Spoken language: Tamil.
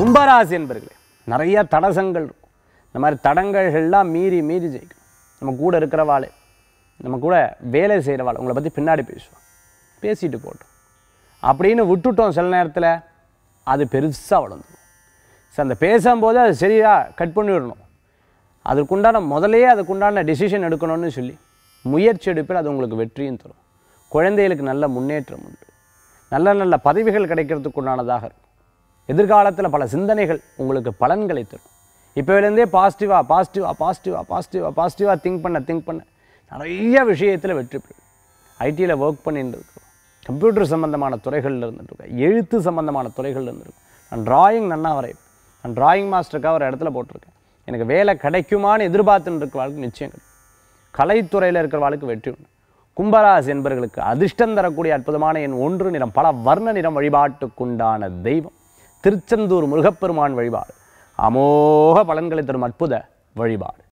கும்பராசி என்பர்களே நிறைய தடசங்கள் இருக்கும் இந்த மாதிரி தடங்கள்கள்லாம் மீறி மீறி ஜெயிக்கணும் நம்ம கூட இருக்கிறவாளே நம்ம கூட வேலை செய்கிறவாள் உங்களை பற்றி பின்னாடி பேசுவோம் பேசிட்டு போட்டோம் அப்படின்னு விட்டுட்டோம் சில நேரத்தில் அது பெருசாக வளர்ந்துடும் சரி அந்த பேசும்போது அது சரியாக கட் பண்ணி விடணும் அதற்குண்டான முதலையே அதுக்குண்டான டெசிஷன் எடுக்கணும்னு சொல்லி முயற்சி எடுப்பில் அது உங்களுக்கு வெற்றியும் தரும் குழந்தைகளுக்கு நல்ல முன்னேற்றம் உண்டு நல்ல நல்ல பதவிகள் கிடைக்கிறதுக்கு உண்டானதாக இருக்கும் எதிர்காலத்தில் பல சிந்தனைகள் உங்களுக்கு பலன்களை தரும் இப்போலேருந்தே பாசிட்டிவாக பாசிட்டிவாக பாசிட்டிவாக பாசிட்டிவாக பாசிட்டிவாக திங்க் பண்ண திங்க் பண்ண நிறைய விஷயத்தில் வெற்றி பெறும் ஐடியில் ஒர்க் பண்ணிட்டு இருக்கோம் கம்ப்யூட்டர் சம்மந்தமான துறைகளில் இருந்துட்டு எழுத்து சம்மந்தமான துறைகளில் இருந்துருக்கும் நான் டிராயிங் நன்னா வரைவேன் நான் டிராயிங் மாஸ்டருக்காக ஒரு இடத்துல போட்டிருக்கேன் எனக்கு வேலை கிடைக்குமான்னு எதிர்பார்த்துன்னு இருக்கிற நிச்சயம் கிடைக்கும் கலைத்துறையில் இருக்கிறவாளுக்கு வெற்றி உண்டு கும்பராசி என்பவர்களுக்கு அதிர்ஷ்டம் தரக்கூடிய அற்புதமான என் ஒன்று நிறம் பல வர்ண நிறம் வழிபாட்டுக்குண்டான தெய்வம் திருச்செந்தூர் முருகப்பெருமான் வழிபாடு அமோக பலன்களை தரும் அற்புத வழிபாடு